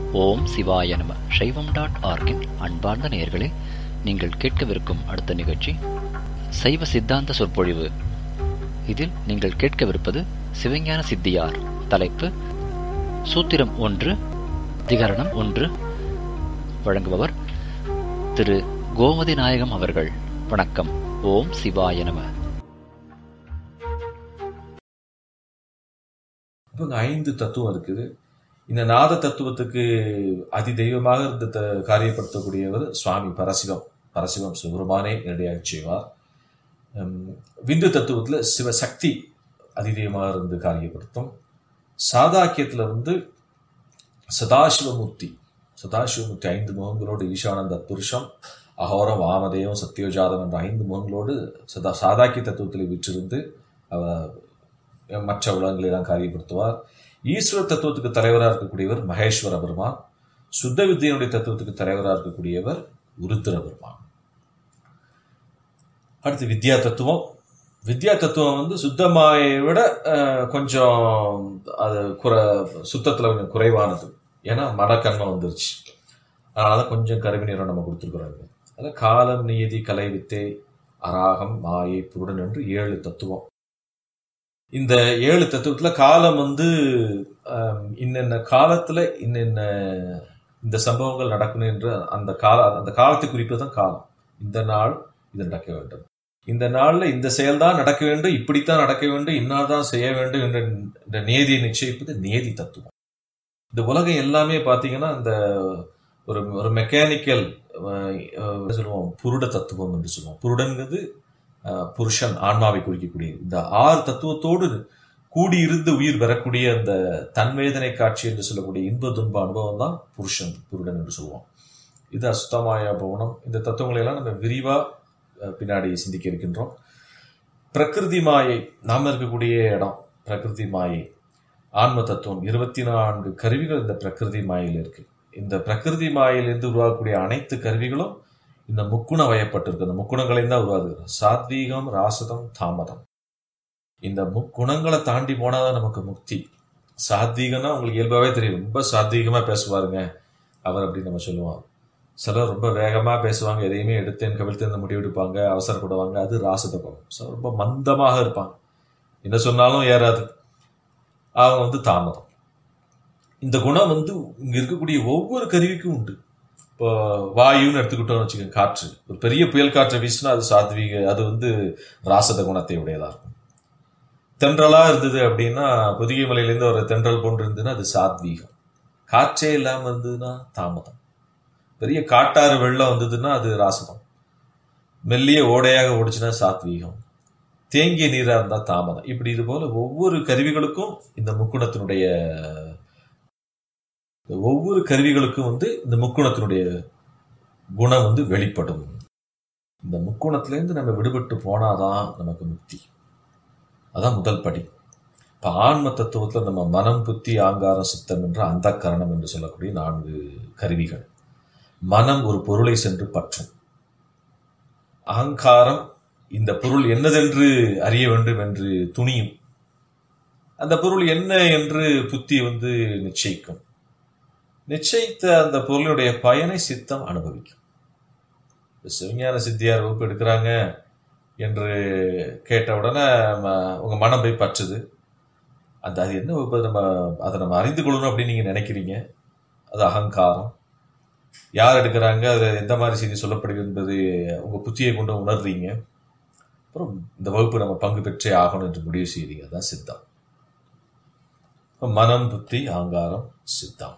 ஓம் சிவாய நம சைவம் டாட் ஆர்கின் அன்பார்ந்த நேயர்களே நீங்கள் கேட்கவிருக்கும் அடுத்த நிகழ்ச்சி சைவ சித்தாந்த சொற்பொழிவு இதில் நீங்கள் கேட்கவிருப்பது சிவஞான சித்தியார் தலைப்பு சூத்திரம் ஒன்று அதிகரணம் ஒன்று வழங்குபவர் திரு கோமதி நாயகம் அவர்கள் வணக்கம் ஓம் சிவாய நம இப்போ இங்க ஐந்து தத்துவம் இருக்குது இந்த நாத தத்துவத்துக்கு அதி தெய்வமாக இருந்து த- காரியப்படுத்தக்கூடியவர் சுவாமி பரசிவம் பரசிவம் சிவருமானே நேரடியாக செய்வார் உம், விந்து தத்துவத்தில் சிவசக்தி அதிதெய்வமாக இருந்து காரியப்படுத்தும் சாதாக்கியத்தில் வந்து சதாசிவமூர்த்தி சதாசிவமூர்த்தி ஐந்து முகங்களோடு ஈசானந்த புருஷம் அகோரம் வாமதேவம் சத்யோஜாதம் என்ற ஐந்து முகங்களோடு சதா சாதாக்கிய தத்துவத்தில் விற்றிருந்து அவர் மற்ற உலகங்களை எல்லாம் காரியப்படுத்துவார் ஈஸ்வர தத்துவத்துக்கு தலைவராக இருக்கக்கூடியவர் மகேஸ்வர பெருமான் சுத்த வித்தியனுடைய தத்துவத்துக்கு தலைவராக இருக்கக்கூடியவர் உருத்திர பெருமான் அடுத்து வித்யா தத்துவம் வித்யா தத்துவம் வந்து சுத்தமாயை விட அஹ், கொஞ்சம் அது குற சுத்தத்தில் கொஞ்சம் குறைவானது ஏன்னா மடக்கன்மை வந்துருச்சு அதனால தான் கொஞ்சம் கருவி நிறம் நம்ம கொடுத்துருக்குறாங்க அதில் காலம் நியதி கலை வித்தை அராகம் மாயை புருடன் என்று ஏழு தத்துவம் இந்த ஏழு தத்துவத்துல காலம் வந்து ஆம், இன்னென்ன காலத்துல இன்னென்ன இந்த சம்பவங்கள் நடக்கணும் என்று அந்த கால அந்த காலத்தை குறிப்பது தான் காலம் இந்த நாள் இது நடக்க வேண்டும் இந்த நாள்ல இந்த செயல் தான் நடக்க வேண்டும் இப்படித்தான் நடக்க வேண்டும் இன்னாதான் செய்ய வேண்டும் என்ற இந்த நேதியை நிச்சயிப்பது நேதி தத்துவம் இந்த உலகம் எல்லாமே பாத்தீங்கன்னா இந்த ஒரு ஒரு மெக்கானிக்கல் சொல்லுவோம் புருட தத்துவம் என்று சொல்லுவோம் புருடன்கிறது அஹ், புருஷன் ஆன்மாவை குறிக்கக்கூடிய இந்த ஆறு தத்துவத்தோடு கூடியிருந்து உயிர் பெறக்கூடிய அந்த தன்வேதனை காட்சி என்று சொல்லக்கூடிய இன்ப துன்ப அனுபவம் தான் புருஷன் புருடன் என்று சொல்லுவோம் இது அசுத்தமாய பவனம் இந்த தத்துவங்களை எல்லாம் நம்ம விரிவா அஹ், பின்னாடி சிந்திக்க இருக்கின்றோம் பிரகிருதி மாயை நாம இருக்கக்கூடிய இடம் பிரகிருதி மாயை ஆன்ம தத்துவம் இருபத்தி நான்கு கருவிகள் இந்த பிரகிருதி மாயில் இருக்கு இந்த பிரகிருதி மாயிலிருந்து உருவாகக்கூடிய அனைத்து கருவிகளும் இந்த முக்குண வயப்பட்டிருக்கு அந்த முக்குணங்களையும் தான் உருவாகுது சாத்வீகம் ராசதம் தாமதம் இந்த முக்குணங்களை தாண்டி போனாதான் நமக்கு முக்தி சாத்வீகம்னா உங்களுக்கு இயல்பாவே தெரியும் ரொம்ப சாத்வீகமா பேசுவாருங்க அவர் அப்படின்னு நம்ம சொல்லுவோம் சிலர் ரொம்ப வேகமா பேசுவாங்க எதையுமே எடுத்தேன் கவிழ்த்தேன் முடிவெடுப்பாங்க அவசரப்படுவாங்க அது ராசத குணம் சிலர் ரொம்ப மந்தமாக இருப்பாங்க என்ன சொன்னாலும் ஏறாது அவங்க வந்து தாமதம் இந்த குணம் வந்து இங்க இருக்கக்கூடிய ஒவ்வொரு கருவிக்கும் உண்டு இப்போ வாயுன்னு எடுத்துக்கிட்டோம்னு வச்சுக்கோங்க காற்று ஒரு பெரிய புயல் காற்றை வீசினா அது சாத்வீக அது வந்து ராசத குணத்தை உடையதா இருக்கும் தென்றலா இருந்தது அப்படின்னா பொதிகை மலையிலேருந்து ஒரு தென்றல் போன்று இருந்ததுன்னா அது சாத்வீகம் காற்றே இல்லாம இருந்ததுன்னா தாமதம் பெரிய காட்டாறு வெள்ளம் வந்ததுன்னா அது ராசதம் மெல்லிய ஓடையாக ஓடிச்சுன்னா சாத்வீகம் தேங்கிய நீரா இருந்தா தாமதம் இப்படி இது போல ஒவ்வொரு கருவிகளுக்கும் இந்த முக்குணத்தினுடைய ஒவ்வொரு கருவிகளுக்கும் வந்து இந்த முக்குணத்தினுடைய குணம் வந்து வெளிப்படும் இந்த முக்குணத்திலேருந்து நம்ம விடுபட்டு போனாதான் நமக்கு முக்தி அதான் முதல் படி இப்ப ஆன்ம தத்துவத்துல நம்ம மனம் புத்தி ஆங்காரம் சித்தம் என்ற அந்த கரணம் என்று சொல்லக்கூடிய நான்கு கருவிகள் மனம் ஒரு பொருளை சென்று பற்றும் அகங்காரம் இந்த பொருள் என்னதென்று அறிய வேண்டும் என்று துணியும் அந்த பொருள் என்ன என்று புத்தி வந்து நிச்சயிக்கும் நிச்சயித்த அந்த பொருளுடைய பயனை சித்தம் அனுபவிக்கும் இப்ப சிவஞான சித்தியார் வகுப்பு எடுக்கிறாங்க என்று கேட்ட உடனே ம- உங்க மனம் போய் பற்றுது அந்த அது என்ன வகுப்பு அது நம்ம அதை நம்ம அறிந்து கொள்ளணும் அப்படின்னு நீங்க நினைக்கிறீங்க அது அகங்காரம் யார் எடுக்கிறாங்க அது எந்த மாதிரி செய்தி சொல்லப்படுகிறது என்பது உங்க புத்தியை கொண்டு உணர்றீங்க அப்புறம் இந்த வகுப்பு நம்ம பங்கு பெற்றே ஆகணும் என்று முடிவு செய்றீங்க அதான் சித்தம் இப்ப மனம் புத்தி ஆங்காரம் சித்தம்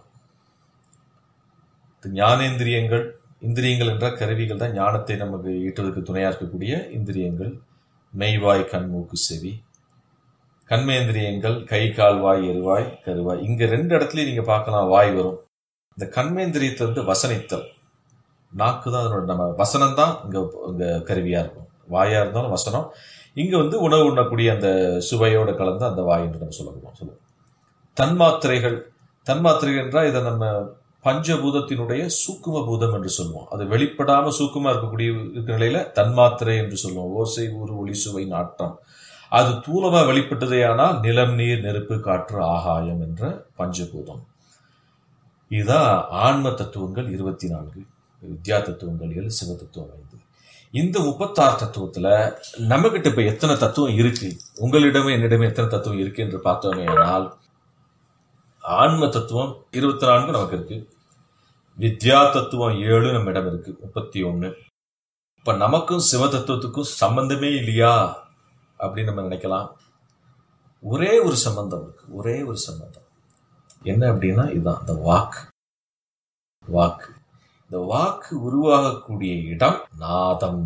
இது ஞானேந்திரியங்கள் இந்திரியங்கள் என்ற கருவிகள் தான் ஞானத்தை நமக்கு ஈட்டுவதற்கு துணையா இருக்கக்கூடிய இந்திரியங்கள் மெய்வாய் கண் மூக்கு செவி கண்மேந்திரியங்கள் கை கால் வாய் எருவாய் கருவாய் இங்க ரெண்டு இடத்துலயும் நீங்க பார்க்கலாம் வாய் வரும் இந்த கண்மேந்திரியத்துல இருந்து வசனித்தல் நாக்கு தான் அதனோட நம்ம வசனம் தான் இங்க இங்க கருவியா இருக்கும் வாயா இருந்தாலும் வசனம் இங்க வந்து உணவு உண்ணக்கூடிய அந்த சுவையோட கலந்து அந்த வாய் என்று நம்ம சொல்லப்படுவோம் சொல்லுவோம் தன்மாத்திரைகள் தன்மாத்திரைகள் என்றால் இதை நம்ம பஞ்சபூதத்தினுடைய சூக்கும பூதம் என்று சொல்லுவோம் அது வெளிப்படாம சூக்குமா இருக்கக்கூடிய இருக்கிற நிலையில தன்மாத்திரை என்று சொல்லுவோம் ஓசை ஊறு ஒளி சுவை நாட்டம் அது தூலமா வெளிப்பட்டதே ஆனால் நிலம் நீர் நெருப்பு காற்று ஆகாயம் என்ற பஞ்சபூதம் இதுதான் ஆன்ம தத்துவங்கள் இருபத்தி நான்கு வித்யா தத்துவங்கள் ஏழு சிவ தத்துவம் ஐந்து இந்த முப்பத்தாறு தத்துவத்துல நம்ம கிட்ட இப்ப எத்தனை தத்துவம் இருக்கு உங்களிடமே என்னிடமே எத்தனை தத்துவம் இருக்கு என்று பார்த்தோமே ஆனால் ஆன்ம தத்துவம் இருபத்தி நான்கு நமக்கு இருக்கு வித்யா தத்துவம் ஏழு நம்மிடம் இருக்கு முப்பத்தி ஒண்ணு இப்ப நமக்கும் சிவ தத்துவத்துக்கும் சம்பந்தமே இல்லையா அப்படின்னு நம்ம நினைக்கலாம் ஒரே ஒரு சம்பந்தம் இருக்கு ஒரே ஒரு சம்பந்தம் என்ன அப்படின்னா இதுதான் இந்த வாக்கு வாக்கு இந்த வாக்கு உருவாகக்கூடிய இடம் நாதம்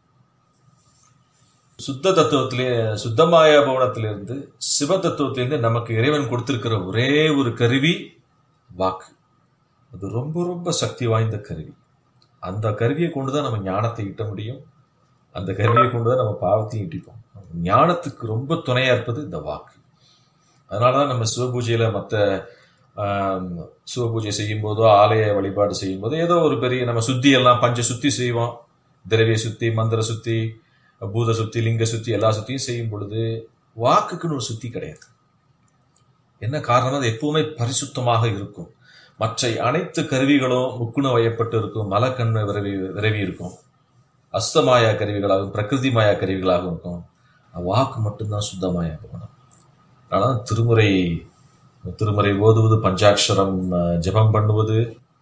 சுத்த தத்துவத்திலே சுத்தமாய பவனத்திலிருந்து சிவ தத்துவத்திலிருந்து நமக்கு இறைவன் கொடுத்திருக்கிற ஒரே ஒரு கருவி வாக்கு அது ரொம்ப ரொம்ப சக்தி வாய்ந்த கருவி அந்த கருவியை கொண்டுதான் நம்ம ஞானத்தை ஈட்ட முடியும் அந்த கருவியை கொண்டுதான் நம்ம பாவத்தையும் ஈட்டிப்போம் ஞானத்துக்கு ரொம்ப துணையா இருப்பது இந்த வாக்கு அதனாலதான் நம்ம சிவபூஜையில மற்ற சிவபூஜை செய்யும் போதோ ஆலய வழிபாடு செய்யும் போதோ ஏதோ ஒரு பெரிய நம்ம சுத்தி எல்லாம் பஞ்ச சுத்தி செய்வோம் திரவிய சுத்தி மந்திர சுத்தி பூத சுத்தி லிங்க சுத்தி எல்லா சுத்தியும் செய்யும் பொழுது வாக்குக்குன்னு ஒரு சுத்தி கிடையாது என்ன காரணம் அது எப்பவுமே பரிசுத்தமாக இருக்கும் மற்ற அனைத்து கருவிகளும் முக்குண வயப்பட்டு இருக்கும் மலக்கண்ணு விரவி விரவி இருக்கும் அஸ்தமாயா கருவிகளாகவும் பிரகிருதி மாயா கருவிகளாகவும் இருக்கும் வாக்கு மட்டும்தான் சுத்தமாயா போகணும் அதனால திருமுறை திருமுறை ஓதுவது பஞ்சாட்சரம் ஜபம் பண்ணுவது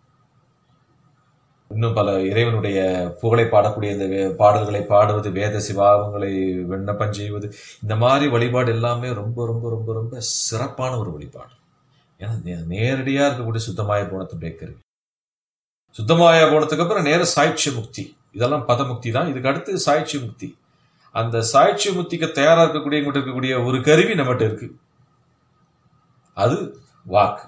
இன்னும் பல இறைவனுடைய புகழை பாடக்கூடிய இந்த பாடல்களை பாடுவது வேத சிவாகங்களை விண்ணப்பம் செய்வது இந்த மாதிரி வழிபாடு எல்லாமே ரொம்ப ரொம்ப ரொம்ப ரொம்ப சிறப்பான ஒரு வழிபாடு ஏன்னா நேரடியா இருக்கக்கூடிய சுத்தமாய போனத்துடைய கருவி சுத்தமாய போனதுக்கு அப்புறம் நேர சாய்ச்சிய முக்தி இதெல்லாம் பதமுக்தி தான் இதுக்கு அடுத்து சாய்ச்சிய முக்தி அந்த சாய்ச்சிய முக்திக்கு தயாரா இருக்கக்கூடிய இருக்கக்கூடிய ஒரு கருவி நம்மகிட்ட இருக்கு அது வாக்கு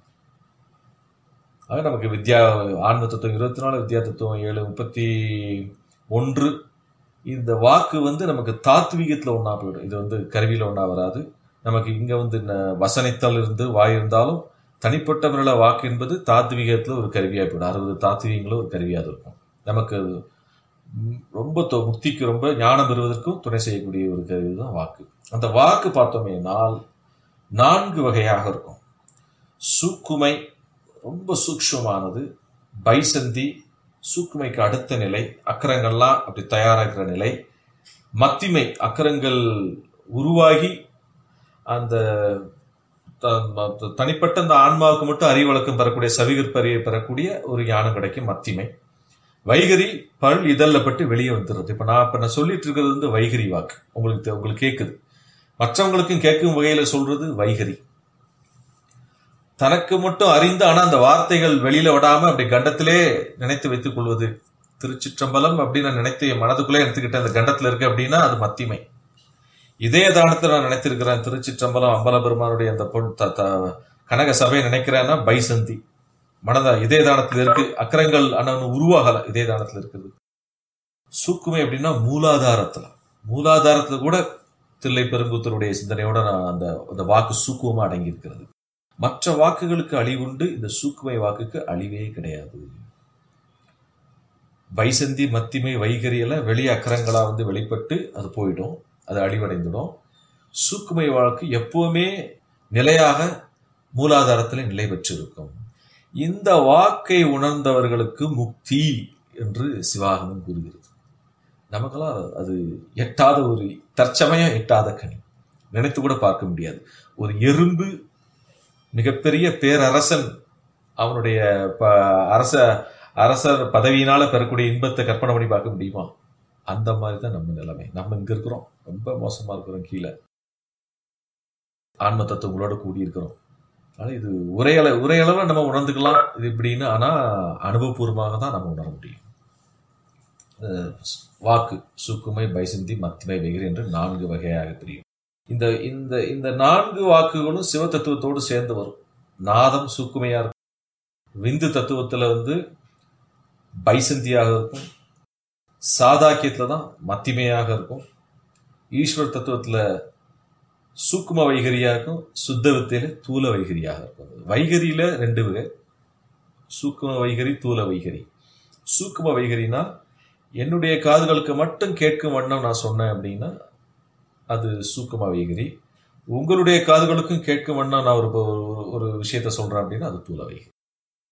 ஆக நமக்கு வித்யா ஆன்ம தத்துவம் இருபத்தி நாலு வித்யா தத்துவம் ஏழு முப்பத்தி ஒன்று இந்த வாக்கு வந்து நமக்கு தாத்வீகத்தில் ஒன்றா போயிடும் இது வந்து கருவியில் ஒன்றா வராது நமக்கு இங்கே வந்து வசனித்தல் இருந்து வாய் இருந்தாலும் தனிப்பட்ட முறையில் வாக்கு என்பது தாத்வீகத்தில் ஒரு கருவியாக போயிடும் அறுபது தாத்வீகங்களும் ஒரு கருவியாக இருக்கும் நமக்கு ரொம்ப முக்திக்கு ரொம்ப ஞானம் பெறுவதற்கும் துணை செய்யக்கூடிய ஒரு கருவி தான் வாக்கு அந்த வாக்கு பார்த்தோமே நாள் நான்கு வகையாக இருக்கும் சூக்குமை ரொம்ப சூக்ஷமானது பைசந்தி சூக்குமைக்கு அடுத்த நிலை அக்கரங்கள்லாம் அப்படி தயாராகிற நிலை மத்திமை அக்கரங்கள் உருவாகி அந்த தனிப்பட்ட அந்த ஆன்மாவுக்கு மட்டும் அறிவழக்கம் பெறக்கூடிய சவிகற்பறியை பெறக்கூடிய ஒரு ஞானம் கிடைக்கும் மத்திமை வைகரி பல் இதழில் பட்டு வெளியே வந்துடுறது இப்ப நான் இப்ப நான் சொல்லிட்டு இருக்கிறது வந்து வைகரி வாக்கு உங்களுக்கு உங்களுக்கு கேட்குது மற்றவங்களுக்கும் கேட்கும் வகையில சொல்றது வைகரி தனக்கு மட்டும் அறிந்து ஆனா அந்த வார்த்தைகள் வெளியில விடாம அப்படி கண்டத்திலே நினைத்து வைத்துக் கொள்வது திருச்சிற்றம்பலம் அப்படின்னு நான் நினைத்து என் மனதுக்குள்ளே எடுத்துக்கிட்ட அந்த கண்டத்துல இருக்கு அப்படின்னா அது மத்திமை இதே தானத்தை நான் நினைத்திருக்கிறேன் திருச்சிற்றம்பலம் அம்பல பெருமானுடைய அந்த பொன் கனக சபையை நினைக்கிறேன்னா பைசந்தி மனதா இதே தானத்துல இருக்கு அக்கரங்கள் அண்ணன் உருவாகல இதே தானத்துல இருக்குது சூக்குமை அப்படின்னா மூலாதாரத்துல மூலாதாரத்துல கூட தில்லை பெருங்குத்தருடைய சிந்தனையோட நான் அந்த அந்த வாக்கு சூக்குவமா அடங்கி இருக்கிறது மற்ற வாக்குகளுக்கு அழிவுண்டு இந்த சூக்குமை வாக்குக்கு அழிவே கிடையாது வைசந்தி மத்திமை வைகரி எல்லாம் வெளி அக்கரங்களா வந்து வெளிப்பட்டு அது போயிடும் அது அழிவடைந்துடும் சூக்குமை வாக்கு எப்பவுமே நிலையாக மூலாதாரத்தில் நிலை பெற்றிருக்கும் இந்த வாக்கை உணர்ந்தவர்களுக்கு முக்தி என்று சிவாகமம் கூறுகிறது நமக்கெல்லாம் அது எட்டாத ஒரு தற்சமயம் எட்டாத கனி நினைத்து கூட பார்க்க முடியாது ஒரு எறும்பு மிகப்பெரிய பேரரசன் அவனுடைய அரச அரசர் பதவியினால பெறக்கூடிய இன்பத்தை கற்பனை பண்ணி பார்க்க முடியுமா அந்த மாதிரி தான் நம்ம நிலைமை நம்ம இங்க இருக்கிறோம் ரொம்ப மோசமா இருக்கிறோம் கீழே ஆன்ம தத்துவங்களோட கூடி இருக்கிறோம் ஆனால் இது உரையள உரையளவில் நம்ம உணர்ந்துக்கலாம் இது இப்படின்னு ஆனால் அனுபவபூர்வமாக தான் நம்ம உணர முடியும் வாக்கு சூக்குமை பைசந்தி மத்திமை வெகிரி என்று நான்கு வகையாக பிரியும் இந்த இந்த இந்த நான்கு வாக்குகளும் சிவ தத்துவத்தோடு சேர்ந்து வரும் நாதம் சூக்குமையா இருக்கும் விந்து தத்துவத்துல வந்து பைசந்தியாக இருக்கும் சாதாக்கியத்துல தான் மத்திமையாக இருக்கும் ஈஸ்வர் தத்துவத்துல சூக்கும வைகரியா இருக்கும் சுத்த வித்தையில தூல வைகரியாக இருக்கும் வைகரியில ரெண்டு வகை சூக்கும வைகரி தூல வைகரி சூக்கும வைகரினா என்னுடைய காதுகளுக்கு மட்டும் கேட்கும் வண்ணம் நான் சொன்னேன் அப்படின்னா அது சூக்கும வைகரி உங்களுடைய காதுகளுக்கும் கேட்கும் வண்ணம் நான் ஒரு ஒரு விஷயத்த சொல்றேன் அப்படின்னா அது தூல வைகரி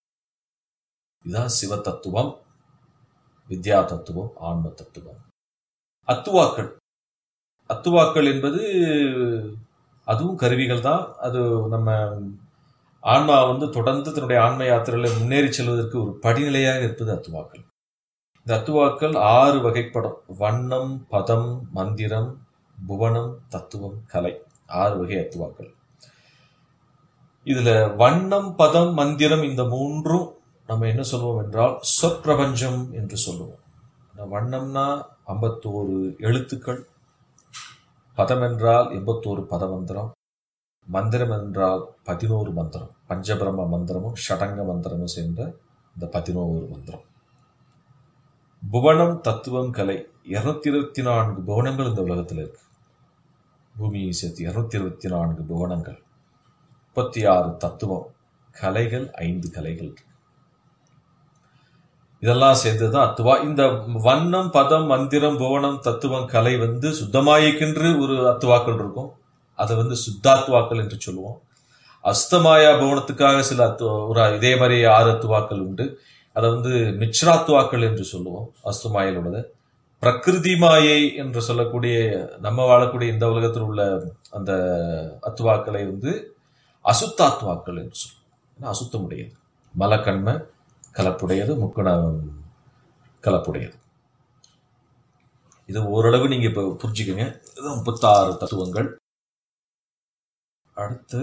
இதுதான் சிவ தத்துவம் வித்யா தத்துவம் ஆன்ம தத்துவம் அத்துவாக்கள் அத்துவாக்கள் என்பது அதுவும் கருவிகள் தான் அது நம்ம ஆன்மா வந்து தொடர்ந்து தன்னுடைய ஆன்ம யாத்திரையில் முன்னேறி செல்வதற்கு ஒரு படிநிலையாக இருப்பது அத்துவாக்கள் இந்த அத்துவாக்கள் ஆறு வகைப்படும் வண்ணம் பதம் மந்திரம் புவனம் தத்துவம் கலை ஆறு வகை அத்துவாக்கள் இதுல வண்ணம் பதம் மந்திரம் இந்த மூன்றும் நம்ம என்ன சொல்லுவோம் என்றால் சொற்பிரபஞ்சம் என்று சொல்லுவோம் வண்ணம்னா ஐம்பத்தோரு எழுத்துக்கள் பதம் என்றால் எண்பத்தோரு பதமந்திரம் மந்திரம் என்றால் பதினோரு மந்திரம் பஞ்சபிரம மந்திரமும் ஷடங்க மந்திரமும் சேர்ந்த இந்த பதினோரு மந்திரம் புவனம் தத்துவம் கலை இருநூத்தி இருபத்தி நான்கு புவனங்கள் இந்த உலகத்தில் இருக்கு பூமியை சேர்த்து இருநூத்தி இருபத்தி நான்கு புவனங்கள் முப்பத்தி ஆறு தத்துவம் கலைகள் ஐந்து கலைகள் இருக்கு இதெல்லாம் சேர்ந்ததுதான் அத்துவா இந்த வண்ணம் பதம் மந்திரம் புவனம் தத்துவம் கலை வந்து சுத்தமாயிக்கென்று ஒரு அத்துவாக்கள் இருக்கும் அதை வந்து சுத்தாத்துவாக்கள் என்று சொல்லுவோம் அஸ்தமாயா புவனத்துக்காக சில அத்து ஒரு இதே மாதிரி ஆறு அத்துவாக்கள் உண்டு அதை வந்து மிச்ராத்துவாக்கள் என்று சொல்லுவோம் அஸ்தமாயில் உள்ளது பிரகிருதி மாயை என்று சொல்லக்கூடிய நம்ம வாழக்கூடிய இந்த உலகத்தில் உள்ள அந்த அத்துவாக்களை வந்து அசுத்தாத்துவாக்கள் என்று சொல்லுவோம் ஏன்னா அசுத்தமுடையது மலக்கண்ம கலப்புடையது முக்கணம் கலப்புடையது இது ஓரளவு நீங்க இப்ப புரிஞ்சுக்கங்க இது முப்பத்தாறு தத்துவங்கள் அடுத்து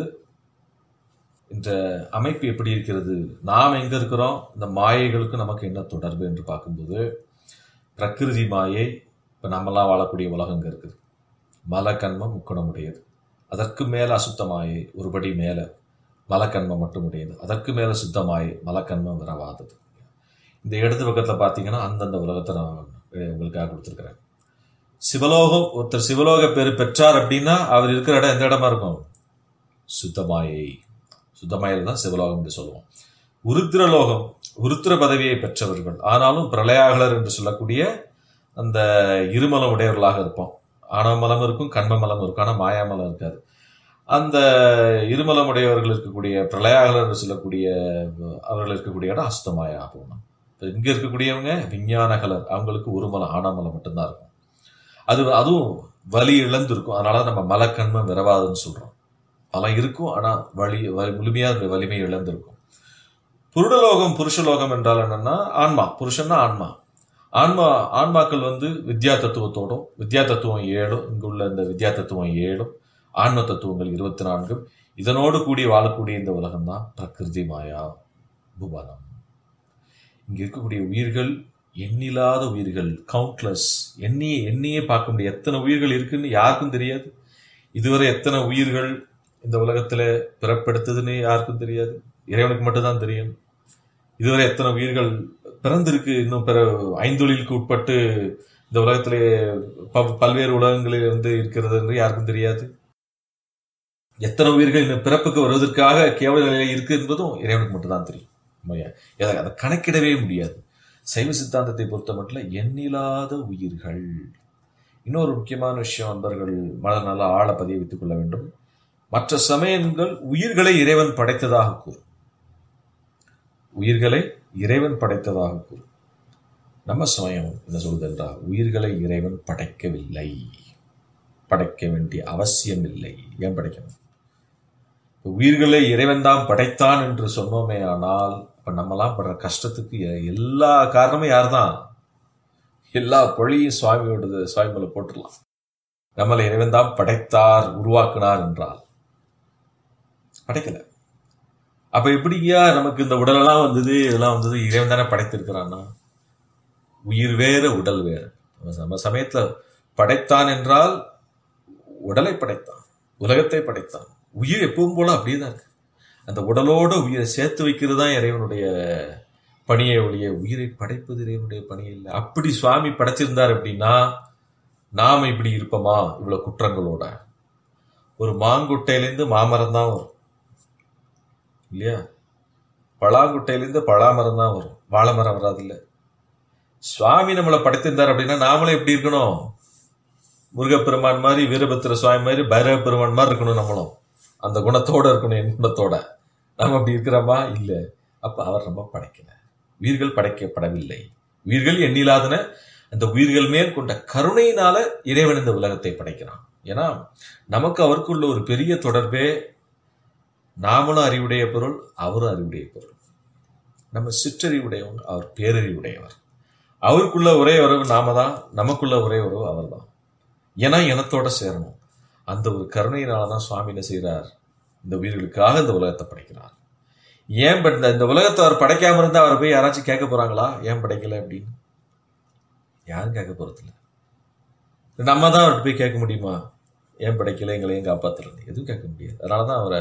இந்த அமைப்பு எப்படி இருக்கிறது நாம் எங்க இருக்கிறோம் இந்த மாயைகளுக்கு நமக்கு என்ன தொடர்பு என்று பார்க்கும்போது பிரகிருதி மாயை இப்ப நம்மலாம் வாழக்கூடிய உலகம் இங்க இருக்குது மலக்கண்மம் முக்கணமுடையது அதற்கு மேல அசுத்த மாயை ஒருபடி மேல மலக்கண்மம் மட்டும் உடையது அதற்கு மேல சுத்தமாய் மலக்கண்மம் விரவாதது இந்த இடது பக்கத்துல பாத்தீங்கன்னா அந்தந்த உலகத்தை நான் உங்களுக்காக கொடுத்துருக்கிறேன் சிவலோகம் ஒருத்தர் சிவலோக பேர் பெற்றார் அப்படின்னா அவர் இருக்கிற இடம் எந்த இடமா இருக்கும் சுத்தமாயை சுத்தமாயில் தான் சிவலோகம் என்று சொல்லுவோம் உருத்திரலோகம் உருத்திர பதவியை பெற்றவர்கள் ஆனாலும் பிரளயாகலர் என்று சொல்லக்கூடிய அந்த இருமலம் உடையவர்களாக இருப்போம் ஆணவமலம் இருக்கும் கண்மமலம் இருக்கும் ஆனால் மாயாமலம் இருக்காது அந்த இருமலம் உடையவர்கள் இருக்கக்கூடிய பிரளயாகலர் என்று சொல்லக்கூடிய அவர்கள் இருக்கக்கூடிய இடம் அஸ்தமாயா போகணும் இங்க இருக்கக்கூடியவங்க விஞ்ஞானகலர் அவங்களுக்கு ஒரு மலம் ஆனாமலம் மட்டும்தான் இருக்கும் அது அதுவும் வலி இழந்து இருக்கும் அதனால நம்ம மலக்கண்மம் விரவாதுன்னு சொல்றோம் பலம் இருக்கும் ஆனா வலி முழுமையா வலிமை இழந்திருக்கும் புருடலோகம் புருஷலோகம் என்றால் என்னன்னா ஆன்மா புருஷன்னா ஆன்மா ஆன்மா ஆன்மாக்கள் வந்து வித்யா தத்துவத்தோடும் வித்யா தத்துவம் ஏழும் இங்குள்ள இந்த வித்யா தத்துவம் ஏழும் ஆன்ம தத்துவங்கள் இருபத்தி நான்கும் இதனோடு கூடி வாழக்கூடிய இந்த உலகம் தான் பிரகிருதி மாயா புவனம் இங்க இருக்கக்கூடிய உயிர்கள் எண்ணில்லாத உயிர்கள் கவுண்ட்லெஸ் எண்ணியே எண்ணியே பார்க்க முடியாது எத்தனை உயிர்கள் இருக்குன்னு யாருக்கும் தெரியாது இதுவரை எத்தனை உயிர்கள் இந்த உலகத்துல பிறப்பெடுத்ததுன்னு யாருக்கும் தெரியாது இறைவனுக்கு மட்டும்தான் தெரியும் இதுவரை எத்தனை உயிர்கள் பிறந்திருக்கு இன்னும் பிற ஐந்தொழிலுக்கு உட்பட்டு இந்த உலகத்திலே பல்வேறு உலகங்களில் வந்து இருக்கிறது என்று யாருக்கும் தெரியாது எத்தனை உயிர்கள் இன்னும் பிறப்புக்கு வருவதற்காக கேவல நிலையில் இருக்கு என்பதும் இறைவனுக்கு மட்டும்தான் தெரியும் அதை கணக்கிடவே முடியாது சைவ சித்தாந்தத்தை பொறுத்த மட்டும் எண்ணில்லாத உயிர்கள் இன்னொரு முக்கியமான விஷயம் நண்பர்கள் மனதில் நல்லா ஆழ பதிய வைத்துக் கொள்ள வேண்டும் மற்ற சமயங்கள் உயிர்களை இறைவன் படைத்ததாக கூறும் உயிர்களை இறைவன் படைத்ததாக கூறும் நம்ம சமயம் என்ன சொல்வது என்றால் உயிர்களை இறைவன் படைக்கவில்லை படைக்க வேண்டிய அவசியம் இல்லை ஏன் படைக்கணும் உயிர்களை இறைவன் தான் படைத்தான் என்று சொன்னோமே ஆனால் இப்ப நம்மலாம் படுற கஷ்டத்துக்கு எல்லா காரணமும் யார் தான் எல்லா பொழியும் சுவாமியோடது சுவாமி மேல போட்டுடலாம் நம்மளை இறைவன் தான் படைத்தார் உருவாக்கினார் என்றால் படைக்கல அப்ப எப்படியா நமக்கு இந்த உடலெல்லாம் வந்தது இதெல்லாம் வந்தது இறைவன் தானே படைத்திருக்கிறான்னா உயிர் வேற உடல் வேற நம்ம சமயத்துல படைத்தான் என்றால் உடலை படைத்தான் உலகத்தை படைத்தான் உயிர் எப்பவும் போல அப்படியே தான் இருக்கு அந்த உடலோட உயிரை சேர்த்து வைக்கிறது தான் இறைவனுடைய பணியை ஒழிய உயிரை படைப்பது இறைவனுடைய பணி இல்லை அப்படி சுவாமி படைச்சிருந்தார் அப்படின்னா நாம இப்படி இருப்போமா இவ்வளவு குற்றங்களோட ஒரு மாங்குட்டையிலேருந்து மாமரம் தான் வரும் இல்லையா பழாங்குட்டையிலேருந்து பழாமரம் தான் வரும் வாழை மரம் வராது இல்லை சுவாமி நம்மளை படைத்திருந்தார் அப்படின்னா நாமளும் எப்படி இருக்கணும் முருகப்பெருமான் மாதிரி வீரபத்திர சுவாமி மாதிரி பைரவ பெருமான் மாதிரி இருக்கணும் நம்மளும் அந்த குணத்தோட இருக்கணும் என் குணத்தோட நம்ம அப்படி இருக்கிறோமா இல்லை அப்ப அவர் நம்ம படைக்கல உயிர்கள் படைக்கப்படவில்லை உயிர்கள் எண்ணிலாதன அந்த உயிர்கள் மேல் கொண்ட கருணையினால இறைவன் இந்த உலகத்தை படைக்கிறான் ஏன்னா நமக்கு அவருக்குள்ள ஒரு பெரிய தொடர்பே நாமளும் அறிவுடைய பொருள் அவரும் அறிவுடைய பொருள் நம்ம சிற்றறிவுடையவங்க அவர் பேரறிவுடையவர் அவருக்குள்ள ஒரே உறவு நாம தான் நமக்குள்ள ஒரே உறவு அவர் தான் ஏன்னா இனத்தோட சேரணும் அந்த ஒரு கருணையினால தான் சுவாமி என்ன செய்கிறார் இந்த உயிர்களுக்காக இந்த உலகத்தை படைக்கிறார் ஏன் பட் இந்த- இந்த உலகத்தை அவர் படைக்காம இருந்தா அவர் போய் யாராச்சும் கேட்க போறாங்களா ஏன் படைக்கல அப்படின்னு யாரும் கேட்க போறதில்ல நம்ம தான் அவர்கிட்ட போய் கேட்க முடியுமா ஏன் படைக்கல எங்களை ஏன் காப்பாத்துறது எதுவும் கேட்க முடியாது அதனாலதான் அவரை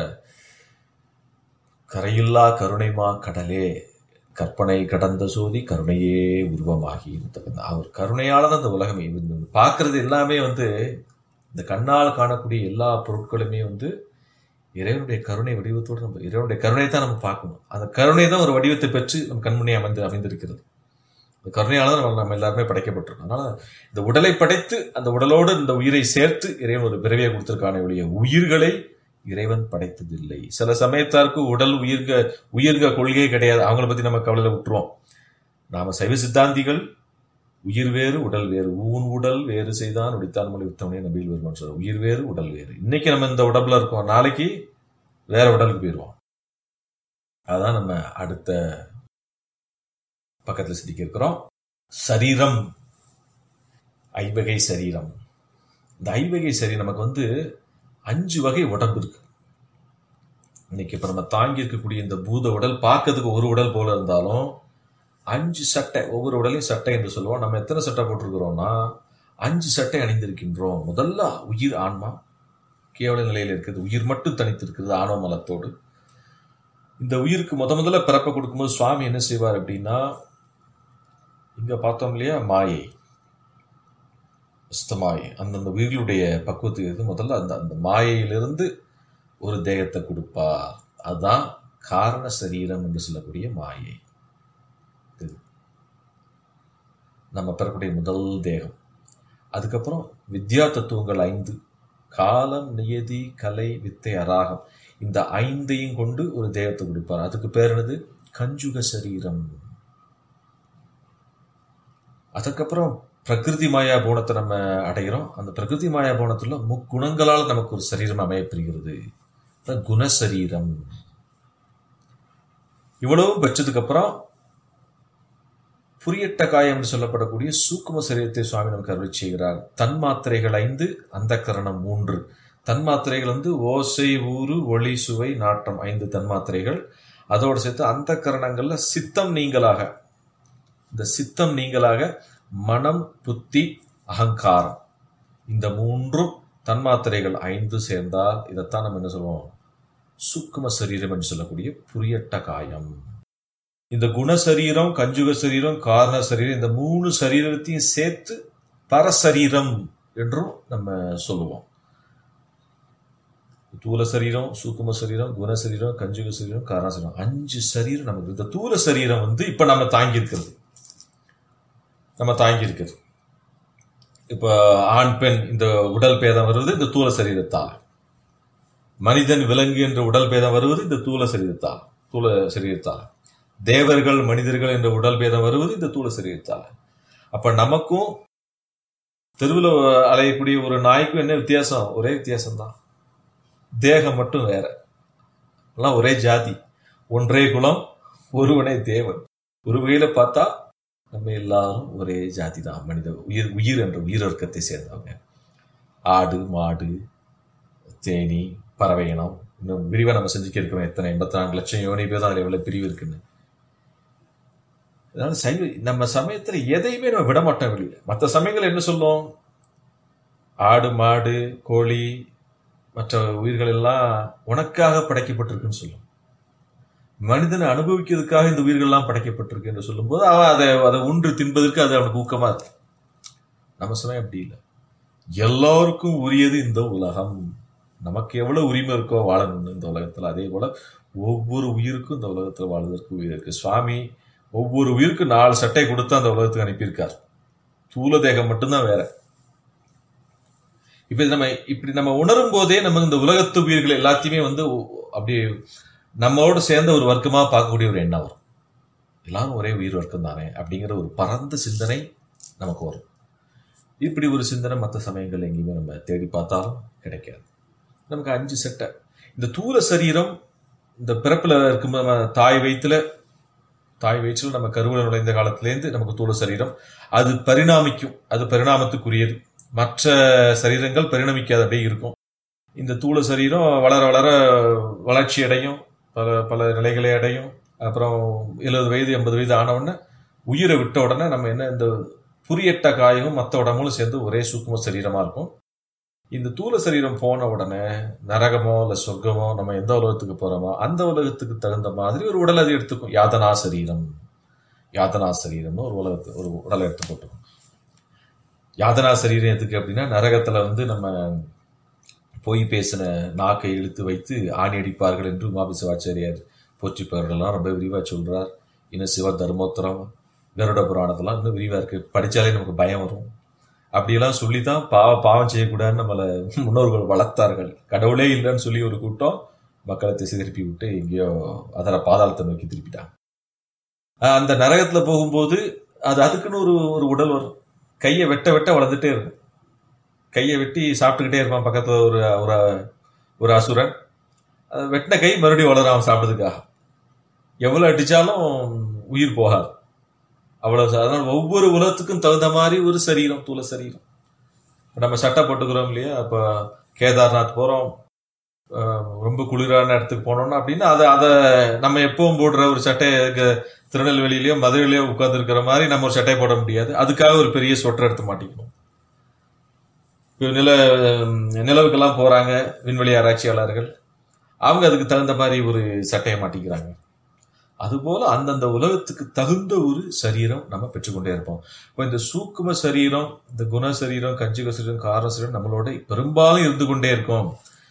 கரையில்லா கருணைமா கடலே கற்பனை கடந்த சோதி கருணையே உருவமாகி இருந்தது. அவர் கருணையால தான் இந்த உலகமே இந்த பார்க்கறது எல்லாமே வந்து இந்த கண்ணால் காணக்கூடிய எல்லா பொருட்களுமே வந்து இறைவனுடைய கருணை வடிவத்தோடு நம்ம இறைவனுடைய கருணை தான் நம்ம பார்க்கணும் அந்த கருணை தான் ஒரு வடிவத்தை பெற்று நம்ம கண்முன்னே அமைந்து அமைந்திருக்கிறது அந்த கருணையால தான் நம்ம நம்ம எல்லாருமே படைக்கப்பட்டிருக்கோம் அதனால இந்த உடலை படைத்து அந்த உடலோடு இந்த உயிரை சேர்த்து இறைவன் ஒரு பிறவியை கொடுத்திருக்கானே ஒழிய உயிர்களை இறைவன் படைத்ததில்லை சில சமயத்தாருக்கு உடல் உயிர்க உயிர்க கொள்கையே கிடையாது அவங்கள பத்தி நம்ம கவலையில விட்டுருவோம் நாம சைவ சித்தாந்திகள் உயிர் வேறு உடல் வேறு ஊன் உடல் வேறு செய்தான் உடித்தான் மொழி வித்தவனே நபியில் வருமான்னு சொல்றோம் உயிர் வேறு உடல் வேறு இன்னைக்கு நம்ம இந்த உடம்புல இருக்கோம் நாளைக்கு வேற உடலுக்கு போயிடுவோம் அதான் நம்ம அடுத்த பக்கத்துல சிந்திக்க இருக்கிறோம் சரீரம் ஐவகை சரீரம் இந்த ஐவகை சரீரம் நமக்கு வந்து அஞ்சு வகை உடம்பு இருக்கு இன்னைக்கு இப்ப நம்ம தாங்கி இருக்கக்கூடிய இந்த பூத உடல் பார்க்கறதுக்கு ஒரு உடல் போல இருந்தாலும் அஞ்சு சட்டை ஒவ்வொரு உடலையும் சட்டை என்று சொல்லுவோம் நம்ம எத்தனை சட்டை போட்டிருக்கிறோம்னா அஞ்சு சட்டை அணிந்திருக்கின்றோம் முதல்ல உயிர் ஆன்மா கேவல நிலையில இருக்குது உயிர் மட்டும் தனித்து இருக்குது ஆணவ மலத்தோடு இந்த உயிருக்கு முத முதல்ல பிறப்பை கொடுக்கும்போது சுவாமி என்ன செய்வார் அப்படின்னா இங்க பார்த்தோம் இல்லையா மாயை அஸ்தமாயை அந்தந்த உயிர்களுடைய பக்குவத்துக்கு இருந்து முதல்ல அந்த அந்த மாயையிலிருந்து ஒரு தேகத்தை கொடுப்பார் அதுதான் காரண சரீரம் என்று சொல்லக்கூடிய மாயை இது. நம்ம பெறக்கூடிய முதல் தேகம் அதுக்கப்புறம் வித்யா தத்துவங்கள் ஐந்து காலம் நியதி கலை வித்தை அராகம் இந்த ஐந்தையும் கொண்டு ஒரு தேகத்தை கொடுப்பார் அதுக்கு பேர் என்னது கஞ்சுக சரீரம் அதுக்கப்புறம் பிரகிருதி மாயா போனத்தை நம்ம அடைகிறோம் அந்த பிரகிருதி மாயா போனத்துல முக்குணங்களால் நமக்கு ஒரு சரீரம் அமையப்பெறுகிறது அதான் குணசரீரம் இவ்வளவும் பெற்றதுக்கு அப்புறம் புரியட்ட காயம் சொல்லப்படக்கூடிய சூக்கும சரீரத்தை சுவாமி நமக்கு அருளி செய்கிறார் தன்மாத்திரைகள் ஐந்து அந்த கரணம் மூன்று தன்மாத்திரைகள் வந்து ஓசை ஊறு ஒளி சுவை நாட்டம் ஐந்து தன்மாத்திரைகள் அதோடு சேர்த்து அந்த கரணங்கள்ல சித்தம் நீங்களாக இந்த சித்தம் நீங்களாக மனம் புத்தி அகங்காரம் இந்த மூன்றும் தன்மாத்திரைகள் ஐந்து சேர்ந்தால் இதைத்தான் நம்ம என்ன சொல்லுவோம் சூக்கும சரீரம் என்று சொல்லக்கூடிய புரியட்ட காயம் இந்த குணசரீரம் கஞ்சுக சரீரம் காரண சரீரம் இந்த மூணு சரீரத்தையும் சேர்த்து பரசரீரம் என்றும் நம்ம சொல்லுவோம் தூல சரீரம் சூக்கும சரீரம் குணசரீரம் கஞ்சுக சரீரம் காரண சரீரம் அஞ்சு சரீரம் நமக்கு இந்த தூல சரீரம் வந்து இப்ப நம்ம தாங்கி இருக்கிறது நம்ம தாங்கி இருக்குது இப்ப ஆண் பெண் இந்த உடல் பேதம் வருவது இந்த தூல சரீரத்தால் மனிதன் விலங்கு என்ற உடல் பேதம் வருவது இந்த தூல சரீரத்தால் தூல சரீரத்தால் தேவர்கள் மனிதர்கள் என்ற உடல் பேதம் வருவது இந்த தூல சரீரத்தால் அப்ப நமக்கும் தெருவில் அலையக்கூடிய ஒரு நாய்க்கும் என்ன வித்தியாசம் ஒரே வித்தியாசம் தான் தேகம் மட்டும் வேற எல்லாம் ஒரே ஜாதி ஒன்றே குலம் ஒருவனே தேவன் ஒரு வகையில பார்த்தா நம்ம எல்லாரும் ஒரே ஜாதி தான் மனித உயிர் உயிர் என்ற உயிர் வர்க்கத்தை சேர்ந்தவங்க ஆடு மாடு தேனி பறவை இனம் இன்னும் விரிவாக நம்ம செஞ்சுக்க இருக்கிறோம் எத்தனை எண்பத்தி நான்கு லட்சம் யோனி பேர் தான் அதில் எவ்வளவு பிரிவு இருக்குன்னு அதனால சைவ நம்ம சமயத்துல எதையுமே நம்ம விட மாட்டோம் வெளியில மற்ற சமயங்கள் என்ன சொல்லும் ஆடு மாடு கோழி மற்ற உயிர்கள் எல்லாம் உனக்காக படைக்கப்பட்டிருக்குன்னு சொல்லும் மனிதனை அனுபவிக்கிறதுக்காக இந்த உயிர்கள்லாம் படைக்கப்பட்டிருக்கு என்று சொல்லும்போது அவன் அதை அதை உண்டு தின்பதற்கு அது அவனுக்கு ஊக்கமா இருக்கு நம்ம சமயம் அப்படி இல்லை எல்லாருக்கும் உரியது இந்த உலகம் நமக்கு எவ்வளவு உரிமை இருக்கோ வாழணும்னு இந்த உலகத்துல அதே போல ஒவ்வொரு உயிருக்கும் இந்த உலகத்துல வாழ்வதற்கு உயிர் இருக்கு சுவாமி ஒவ்வொரு உயிருக்கும் நாலு சட்டை கொடுத்து அந்த உலகத்துக்கு அனுப்பியிருக்கார் தூல தேகம் மட்டும்தான் வேற இப்ப இது நம்ம இப்படி நம்ம உணரும் போதே நம்ம இந்த உலகத்து உயிர்கள் எல்லாத்தையுமே வந்து அப்படியே நம்மளோட சேர்ந்த ஒரு வர்க்கமா பார்க்கக்கூடிய ஒரு எண்ணம் வரும் எல்லாரும் ஒரே உயிர் வர்க்கம் தானே அப்படிங்கிற ஒரு பரந்த சிந்தனை நமக்கு வரும் இப்படி ஒரு சிந்தனை மற்ற சமயங்கள் எங்கேயுமே நம்ம தேடி பார்த்தாலும் கிடைக்காது நமக்கு அஞ்சு செட்டை இந்த தூர சரீரம் இந்த பிறப்புல இருக்கும் நம்ம தாய் வயிற்றுல தாய் வயிற்றில் நம்ம கருவில் நுழைந்த காலத்திலேருந்து நமக்கு தூள சரீரம் அது பரிணாமிக்கும் அது பரிணாமத்துக்குரியது மற்ற சரீரங்கள் பரிணமிக்காத அப்படியே இருக்கும் இந்த தூள சரீரம் வளர வளர வளர்ச்சி அடையும் பல பல நிலைகளை அடையும் அப்புறம் எழுபது வயது எண்பது வயது ஆன உடனே உயிரை விட்ட உடனே நம்ம என்ன இந்த புரியட்ட காயமும் மற்ற உடம்பும் சேர்ந்து ஒரே சூக்கும சரீரமா இருக்கும் இந்த தூள சரீரம் போன உடனே நரகமோ இல்ல சொர்க்கமோ நம்ம எந்த உலகத்துக்கு போறோமோ அந்த உலகத்துக்கு தகுந்த மாதிரி ஒரு உடல் அது எடுத்துக்கும் யாதனா சரீரம் யாதனா சரீரம்னு ஒரு உலகத்து ஒரு உடலை எடுத்து போட்டுக்கும் யாதனா சரீரம் எதுக்கு அப்படின்னா நரகத்துல வந்து நம்ம பொய் பேசின நாக்கை இழுத்து வைத்து ஆணி அடிப்பார்கள் என்று உமாபி சிவாச்சாரியார் போற்றிப்பவர்கள்லாம் ரொம்ப விரிவா சொல்றார் இன்னும் சிவ தர்மோத்தரம் கருட புராணத்தெல்லாம் இன்னும் விரிவா இருக்கு படிச்சாலே நமக்கு பயம் வரும் அப்படியெல்லாம் சொல்லித்தான் பாவ பாவம் செய்யக்கூடாதுன்னு நம்மளை முன்னோர்கள் வளர்த்தார்கள் கடவுளே இல்லைன்னு சொல்லி ஒரு கூட்டம் மக்களை திசை திருப்பி விட்டு எங்கேயோ அதர பாதாளத்தை நோக்கி திருப்பிட்டாங்க ஆஹ் அந்த நரகத்துல போகும்போது அது அதுக்குன்னு ஒரு ஒரு உடல் வரும் கையை வெட்ட வெட்ட வளர்ந்துட்டே இருக்கும் கையை வெட்டி சாப்பிட்டுக்கிட்டே இருப்பான் பக்கத்துல ஒரு ஒரு ஒரு அசுரன் அது வெட்டின கை மறுபடியும் வளரும் அவன் சாப்பிட்டதுக்காக எவ்வளவு அடிச்சாலும் உயிர் போகாது அவ்வளவு அதனால ஒவ்வொரு உலகத்துக்கும் தகுந்த மாதிரி ஒரு சரீரம் தூள சரீரம் இப்ப நம்ம சட்டை போட்டுக்கிறோம் இல்லையா அப்ப கேதார்நாத் போறோம் அஹ் ரொம்ப குளிரான இடத்துக்கு போனோம்னா அப்படின்னா அதை அதை நம்ம எப்பவும் போடுற ஒரு சட்டையை இங்க திருநெல்வேலியிலயோ மதுரையிலயோ உட்கார்ந்து இருக்கிற மாதிரி நம்ம ஒரு சட்டையை போட முடியாது அதுக்காக ஒரு பெரிய சொட்டர் எடுத்து மாட்டிக்கணும் இப்போ நில நிலவுக்கெல்லாம் போறாங்க விண்வெளி ஆராய்ச்சியாளர்கள் அவங்க அதுக்கு தகுந்த மாதிரி ஒரு சட்டையை மாட்டிக்கிறாங்க அதுபோல அந்தந்த உலகத்துக்கு தகுந்த ஒரு சரீரம் நம்ம பெற்றுக்கொண்டே இருப்போம் இப்போ இந்த சூக்கும சரீரம் இந்த குண சரீரம் கஞ்சுக சரீரம் கார சரீரம் நம்மளோட பெரும்பாலும் இருந்து கொண்டே இருக்கும்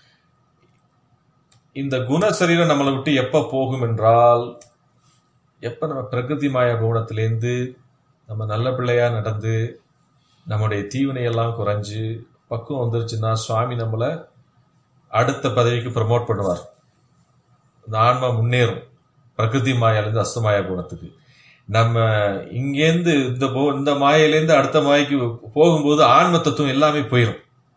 இந்த குண சரீரம் நம்மளை விட்டு எப்ப போகும் என்றால் எப்ப நம்ம பிரகிருதி மாயா குணத்திலேருந்து நம்ம நல்ல பிள்ளையா நடந்து நம்முடைய தீவினை எல்லாம் குறைஞ்சு பக்குவம் வந்துருச்சுன்னா சுவாமி நம்மளை அடுத்த பதவிக்கு ப்ரமோட் பண்ணுவார் இந்த ஆன்மா முன்னேறும் பிரகிருதி மாயாலேருந்து அஸ்தமாயா குணத்துக்கு நம்ம இங்கேருந்து இந்த போ இந்த மாயிலேருந்து அடுத்த மாய்க்கு போகும்போது ஆன்ம தத்துவம் எல்லாமே போயிடும்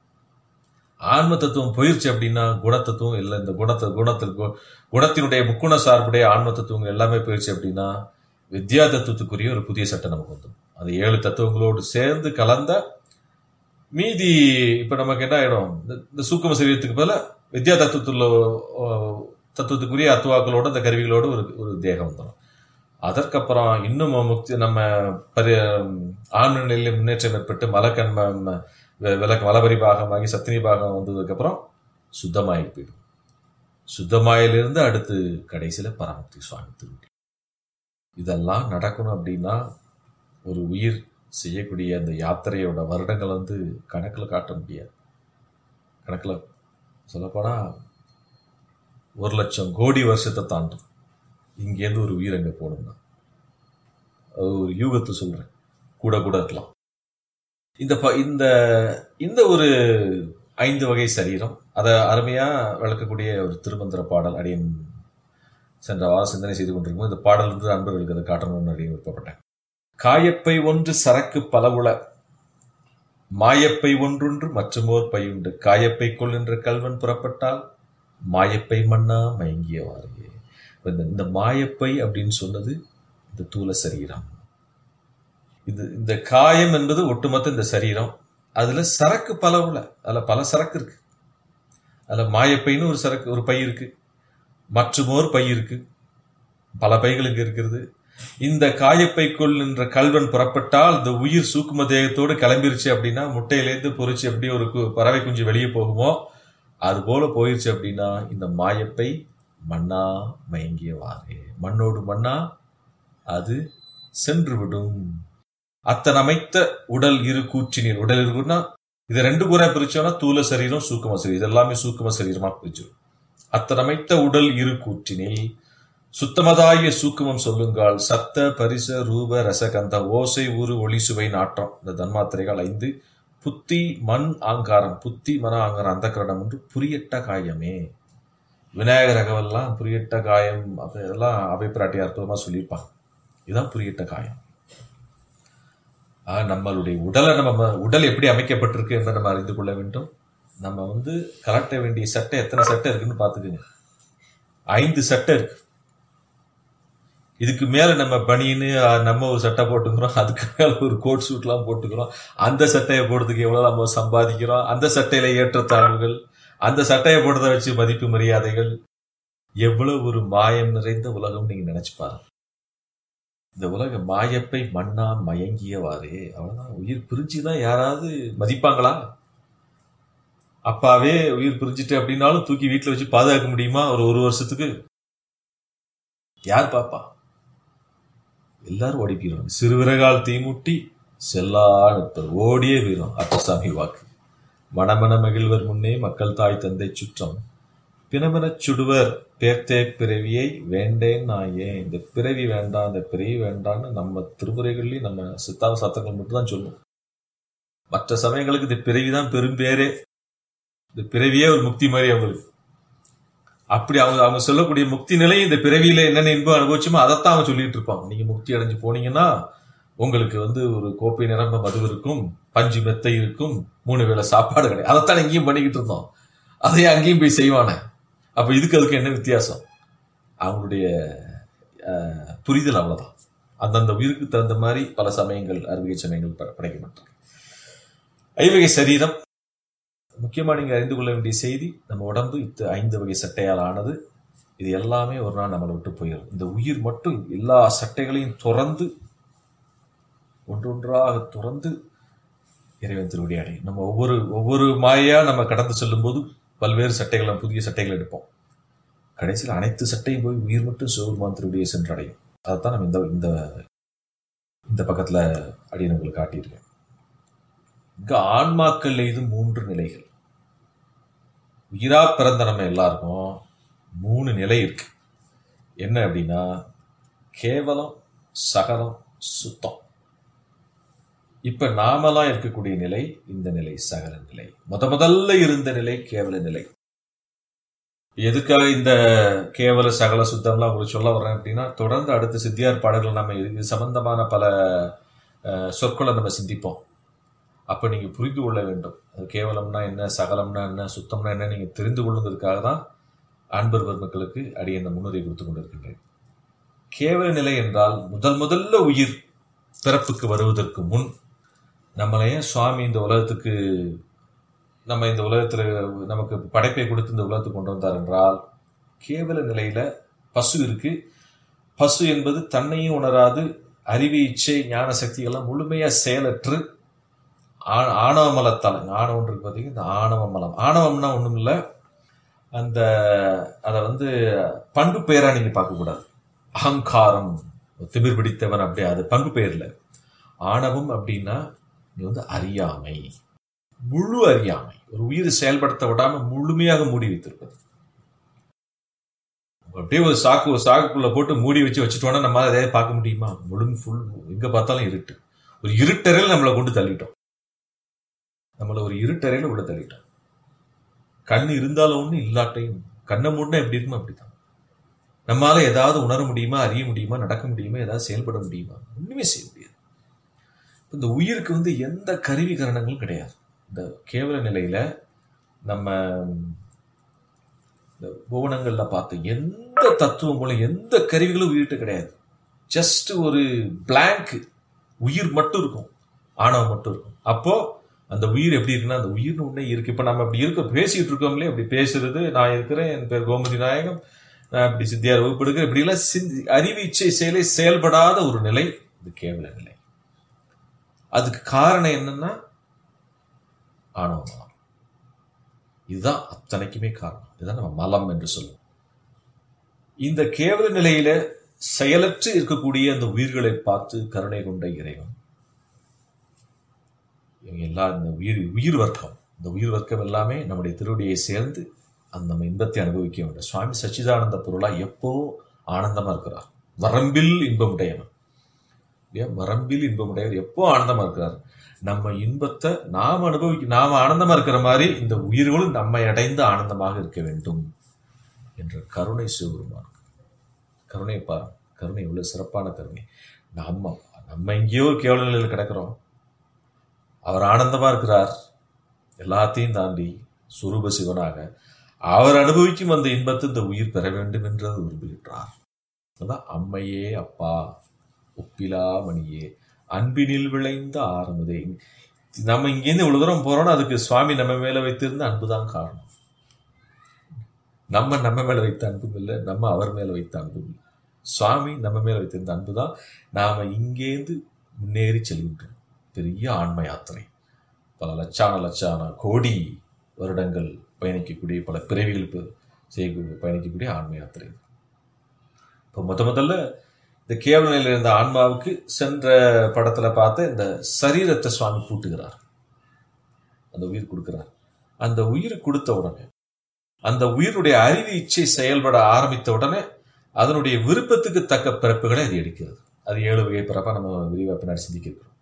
ஆன்ம தத்துவம் போயிருச்சு அப்படின்னா குணத்தத்துவம் இல்லை இந்த குணத்தை குணத்திற்கு குணத்தினுடைய முக்குண சார்புடைய ஆன்ம தத்துவங்கள் எல்லாமே போயிருச்சு அப்படின்னா வித்யா தத்துவத்துக்குரிய ஒரு புதிய சட்டம் நமக்கு வந்துடும் அது ஏழு தத்துவங்களோடு சேர்ந்து கலந்த மீதி இப்ப நமக்கு என்ன ஆயிடும் இந்த- இந்த சூக்கும சரீரத்துக்கு பதிலா வித்யா தத்துவத்துல அஹ், தத்துவத்துக்குரிய அத்துவாக்களோட அந்த கருவிகளோட ஒரு ஒரு தேகம் வந்துடும் அதற்கப்புறம் இன்னும் முக்தி நம்ம பரி ஆன்ம நிலையில முன்னேற்றம் ஏற்பட்டு மலக்கண்ம ம- வெ- விளக்கு மலபரி பாகமாகி சத்தினி பாகம் வந்ததுக்கப்புறம் சுத்தமாகி போயிடும் சுத்தமாயிலிருந்து அடுத்து கடைசியில பரமக்தி சுவாமி திருவடி இதெல்லாம் நடக்கணும் அப்படின்னா ஒரு உயிர் செய்யக்கூடிய அந்த யாத்திரையோட வருடங்கள் வந்து கணக்கில் காட்ட முடியாது கணக்கில் சொல்லப்போனா ஒரு லட்சம் கோடி வருஷத்தை தாண்டும் இங்கேருந்து ஒரு உயிர் அங்கே போகணும்னா அது ஒரு யூகத்தை சொல்றேன் கூட கூட இருக்கலாம் இந்த ப இந்த இந்த ஒரு ஐந்து வகை சரீரம் அதை அருமையா விளக்கக்கூடிய ஒரு திருமந்திர பாடல் அடியன் சென்ற வாரம் சிந்தனை செய்து கொண்டிருக்கும் இந்த பாடல் வந்து அன்பர்களுக்கு அதை காட்டணும்னு அடியன் விருப்பப்பட்டேன் காயப்பை ஒன்று சரக்கு பலவுள மாயப்பை ஒன்றொன்று மற்றுமோர் பையுண்டு காயப்பை கொள் என்ற கல்வன் புறப்பட்டால் மாயப்பை மண்ணா மயங்கியவாறே இந்த இந்த மாயப்பை அப்படின்னு சொன்னது இந்த தூல சரீரம் இது இந்த காயம் என்பது ஒட்டுமொத்த இந்த சரீரம் அதுல சரக்கு பலவுல அதுல பல சரக்கு இருக்கு அதுல மாயப்பைன்னு ஒரு சரக்கு ஒரு பை இருக்கு மற்றுமோர் பை இருக்கு பல பைகள் இங்க இருக்கிறது இந்த காயப்பைக்குள் என்ற கல்வன் புறப்பட்டால் இந்த உயிர் சூக்கும தேகத்தோடு கிளம்பிருச்சு அப்படின்னா முட்டையிலேருந்து பொறிச்சு எப்படி ஒரு கு- பறவை குஞ்சு வெளியே போகுமோ அது போல போயிருச்சு அப்படின்னா இந்த மாயப்பை மண்ணா மயங்கியவாறு மண்ணோடு மண்ணா அது சென்று விடும் அத்தனமைத்த உடல் இரு கூற்றினீர் உடல் இருக்குன்னா இது ரெண்டு கூற பிரிச்சோம்னா தூல சரீரம் சூக்கும சரீரம் இது எல்லாமே சூக்கும சரீரமா பிரிச்சிடும் அத்தனமைத்த உடல் இரு கூற்றினில் சுத்தமதாய சூக்குமம் சொல்லுங்கால் சத்த பரிச ரூப ரசகந்த ஓசை ஊறு ஒளி சுவை நாட்டம் இந்த தன்மாத்திரைகள் ஐந்து புத்தி மண் ஆங்காரம் புத்தி மன ஆங்காரம் அந்த கரணம் என்று புரியட்ட காயமே விநாயகர் அகவெல்லாம் புரியட்ட காயம் அப்ப இதெல்லாம் அவை பிராட்டி அற்புதமா சொல்லியிருப்பாங்க இதுதான் புரியட்ட காயம் ஆக நம்மளுடைய உடலை நம்ம உடல் எப்படி அமைக்கப்பட்டிருக்கு என்று நம்ம அறிந்து கொள்ள வேண்டும் நம்ம வந்து கலட்ட வேண்டிய சட்டை எத்தனை சட்டை இருக்குன்னு பார்த்துக்குங்க ஐந்து சட்டை இருக்கு இதுக்கு மேல நம்ம பனின்னு நம்ம ஒரு சட்டை போட்டுக்கிறோம் அதுக்கு மேல ஒரு கோட் சூட்லாம் போட்டுக்கிறோம் அந்த சட்டையை போடுறதுக்கு எவ்வளவு நம்ம சம்பாதிக்கிறோம் அந்த சட்டையில ஏற்றத்தாழ்வுகள் அந்த சட்டையை போடுறத வச்சு மதிப்பு மரியாதைகள் எவ்வளவு ஒரு மாயம் நிறைந்த உலகம் நீங்க நினைச்சு பாருங்க இந்த உலக மாயப்பை மண்ணா மயங்கியவாறே அவ்வளவுதான் உயிர் பிரிஞ்சுதான் யாராவது மதிப்பாங்களா அப்பாவே உயிர் பிரிஞ்சுட்டு அப்படின்னாலும் தூக்கி வீட்டுல வச்சு பாதுகாக்க முடியுமா ஒரு ஒரு வருஷத்துக்கு யார் பாப்பா எல்லாரும் ஓடி போயிடுவாங்க சிறுவிரகால் தீமுட்டி செல்லா நிற்பர் ஓடியே போயிடும் அட்டசாமி வாக்கு மணமன மகிழ்வர் முன்னே மக்கள் தாய் தந்தை சுற்றம் பிணமெனச் சுடுவர் பேர்த்தே பிறவியை வேண்டேன் நான் ஏன் இந்த பிறவி வேண்டாம் இந்த பிறவி வேண்டாம்னு நம்ம திருமுறைகள்லயும் நம்ம சித்தாந்த சத்தங்கள் மட்டும் தான் சொல்லுவோம் மற்ற சமயங்களுக்கு இந்த பிறவிதான் பெரும் பேரே இந்த பிறவியே ஒரு முக்தி மாதிரி அவங்களுக்கு அப்படி அவங்க அவங்க சொல்லக்கூடிய முக்தி நிலை இந்த பிறவியில என்னென்ன இன்பம் அனுபவிச்சுமோ அதைத்தான் அவங்க சொல்லிட்டு இருப்பாங்க நீங்க முக்தி அடைஞ்சு போனீங்கன்னா உங்களுக்கு வந்து ஒரு கோப்பை நிரம்ப மது இருக்கும் பஞ்சு மெத்தை இருக்கும் மூணு வேளை சாப்பாடு கிடையாது அதைத்தான் இங்கேயும் பண்ணிக்கிட்டு இருந்தோம் அதையே அங்கேயும் போய் செய்வானே அப்ப இதுக்கு அதுக்கு என்ன வித்தியாசம் அவங்களுடைய அஹ், புரிதல் அவ்வளவுதான் அந்தந்த உயிருக்கு தகுந்த மாதிரி பல சமயங்கள் அறிவிகை சமயங்கள் ப- படைக்கப்பட்டிருக்கு ஐவகை சரீரம் முக்கியமா நீங்க அறிந்து கொள்ள வேண்டிய செய்தி நம்ம உடம்பு இத்த ஐந்து வகை சட்டையால் ஆனது இது எல்லாமே ஒரு நாள் நம்மளை விட்டு போயிடும் இந்த உயிர் மட்டும் எல்லா சட்டைகளையும் துறந்து ஒன்றொன்றாக துறந்து இறைவன் திருவடி அடையும் நம்ம ஒவ்வொரு ஒவ்வொரு மாயா நம்ம கடந்து செல்லும்போது பல்வேறு சட்டைகளை புதிய சட்டைகள் எடுப்போம் கடைசியில் அனைத்து சட்டையும் போய் உயிர் மட்டும் சிவபெருமான் திருவடியை சென்றடையும் அதைத்தான் நம்ம இந்த இந்த இந்த பக்கத்துல அடியனங்களுக்கு காட்டியிருக்கேன் இங்க ஆன்மாக்கள் இது மூன்று நிலைகள் உயிரா பிறந்த நம்ம எல்லாருக்கும் மூணு நிலை இருக்கு என்ன அப்படின்னா கேவலம் சகலம் சுத்தம் இப்ப நாமெல்லாம் இருக்கக்கூடிய நிலை இந்த நிலை சகல நிலை முத முதல்ல இருந்த நிலை கேவல நிலை எதுக்காக இந்த கேவல சகல சுத்தம்லாம் உங்களுக்கு சொல்ல வர்றேன் அப்படின்னா தொடர்ந்து அடுத்த சித்தியார் பாடல்கள் நம்ம இது சம்பந்தமான பல அஹ், சொற்களை நம்ம சிந்திப்போம் அப்ப நீங்க புரிந்து கொள்ள வேண்டும் அது கேவலம்னா என்ன சகலம்னா என்ன சுத்தம்னா என்ன நீங்க தெரிந்து கொள்ளுங்கிறதுக்காக தான் அன்பர் பெருமக்களுக்கு அடிய இந்த முன்னுரை கொடுத்து கொண்டிருக்கின்றேன் கேவல நிலை என்றால் முதல் முதல்ல உயிர் பிறப்புக்கு வருவதற்கு முன் நம்மளை ஏன் சுவாமி இந்த உலகத்துக்கு நம்ம இந்த உலகத்துல நமக்கு படைப்பை கொடுத்து இந்த உலகத்துக்கு கொண்டு வந்தார் என்றால் கேவல நிலையில பசு இருக்கு பசு என்பது தன்னையும் உணராது அறிவு இச்சை ஞான சக்தி எல்லாம் முழுமையா செயலற்று ஆ- ஆணவ மலத்தால் ஆணவம் இருக்கு பார்த்தீங்கன்னா இந்த ஆணவ மலம் ஆணவம்னா ஒண்ணும் இல்லை அந்த அதை வந்து பண்பு பெயரா நீங்க பார்க்கக்கூடாது அகங்காரம் திமிர் பிடித்தவன் அப்படி அது பண்பு பெயர் இல்ல ஆணவம் அப்படின்னா இது வந்து அறியாமை முழு அறியாமை ஒரு உயிர் செயல்படுத்த விடாம முழுமையாக மூடி வைத்திருப்பது அப்படியே ஒரு சாக்கு ஒரு சாக்குக்குள்ள போட்டு மூடி வச்சு வச்சுட்டோம்னா நம்மளால எதையாவது பார்க்க முடியுமா முழு ஃபுல் எங்க பார்த்தாலும் இருட்டு ஒரு இருட்டறையில் நம்மளை கொண்டு தள்ளிட்டோம் நம்மள ஒரு இருட்டறையில உள்ள தள்ளிட்டோம் கண் இருந்தாலும் ஒண்ணு இல்லாட்டையும் கண்ணை மூடினா எப்படி இருக்குமோ அப்படித்தான் நம்மால ஏதாவது உணர முடியுமா அறிய முடியுமா நடக்க முடியுமா ஏதாவது செயல்பட முடியுமா ஒண்ணுமே செய்ய முடியாது இந்த உயிருக்கு வந்து எந்த கருவி கரணங்களும் கிடையாது இந்த கேவல நிலையில நம்ம இந்த புவனங்கள்ல பார்த்த எந்த தத்துவம் மூலம் எந்த கருவிகளும் உயிர்கிட்ட கிடையாது ஜஸ்ட் ஒரு blank உயிர் மட்டும் இருக்கும் ஆணவம் மட்டும் இருக்கும் அப்போ அந்த உயிர் எப்படி இருக்குன்னா அந்த உயிர்னு ஒண்ணே இருக்கு இப்ப நம்ம அப்படி இருக்க பேசிட்டு இருக்கோம்லே அப்படி பேசுறது நான் இருக்கிறேன் என் பேர் கோமதி நாயகம் நான் இப்படி சித்தியார் வகுப்படுகிறேன் இப்படி எல்லாம் சிந்தி அறிவு இச்சை செயலை செயல்படாத ஒரு நிலை இது கேவல நிலை அதுக்கு காரணம் என்னன்னா ஆணவ மலம் இதுதான் அத்தனைக்குமே காரணம் இதுதான் நம்ம மலம் என்று சொல்லுவோம் இந்த கேவல நிலையில செயலற்று இருக்கக்கூடிய அந்த உயிர்களை பார்த்து கருணை கொண்ட இறைவன் இவங்க எல்லாம் இந்த உயிர் உயிர் வர்க்கம் இந்த உயிர் வர்க்கம் எல்லாமே நம்முடைய திருவடியை சேர்ந்து அந்த நம்ம இன்பத்தை அனுபவிக்க வேண்டும் சுவாமி சச்சிதானந்த பொருளா எப்போ ஆனந்தமா இருக்கிறார் வரம்பில் இன்பமுடையவன் இல்லையா வரம்பில் இன்பமுடையவர் எப்போ ஆனந்தமா இருக்கிறார் நம்ம இன்பத்தை நாம் அனுபவிக்க நாம ஆனந்தமா இருக்கிற மாதிரி இந்த உயிர்களும் நம்மை அடைந்து ஆனந்தமாக இருக்க வேண்டும் என்ற கருணை சிவபெருமான் கருணை பார் கருணை இவ்வளவு சிறப்பான கருணை நம்ம நம்ம எங்கேயோ ஒரு கேவல நிலையில் கிடக்கிறோம் அவர் ஆனந்தமா இருக்கிறார் எல்லாத்தையும் தாண்டி சுரூப சிவனாக அவர் அனுபவிக்கும் அந்த இன்பத்தை இந்த உயிர் பெற வேண்டும் என்று அவர் விரும்புகின்றார் அதான் அம்மையே அப்பா ஒப்பிலா மணியே அன்பினில் விளைந்த ஆரம்பதே நம்ம இங்கேருந்து இவ்வளவு தூரம் போறோம்னா அதுக்கு சுவாமி நம்ம மேல வைத்திருந்த அன்புதான் காரணம் நம்ம நம்ம மேல வைத்த அன்பும் இல்லை நம்ம அவர் மேல வைத்த அன்பும் இல்லை சுவாமி நம்ம மேல வைத்திருந்த அன்புதான் நாம இங்கேருந்து முன்னேறி செல்கின்றோம் பெரிய ஆன்ம யாத்திரை பல லட்சான லட்சான கோடி வருடங்கள் பயணிக்கக்கூடிய பல பிறவிகள் ப- செய்யக்கூடிய பயணிக்கக்கூடிய ஆன்ம யாத்திரை இப்போ முத முதல்ல இந்த கேவல நிலையில் இருந்த ஆன்மாவுக்கு சென்ற படத்துல பார்த்த இந்த சரீரத்தை சுவாமி பூட்டுகிறார் அந்த உயிர் கொடுக்கிறார் அந்த உயிர் கொடுத்த உடனே அந்த உயிருடைய அறிவு இச்சை செயல்பட ஆரம்பித்த உடனே அதனுடைய விருப்பத்துக்கு தக்க பிறப்புகளை அது எடுக்கிறது அது ஏழு வகை பிறப்பா நம்ம விரிவாக பின்னாடி சிந்திக்கிறோம்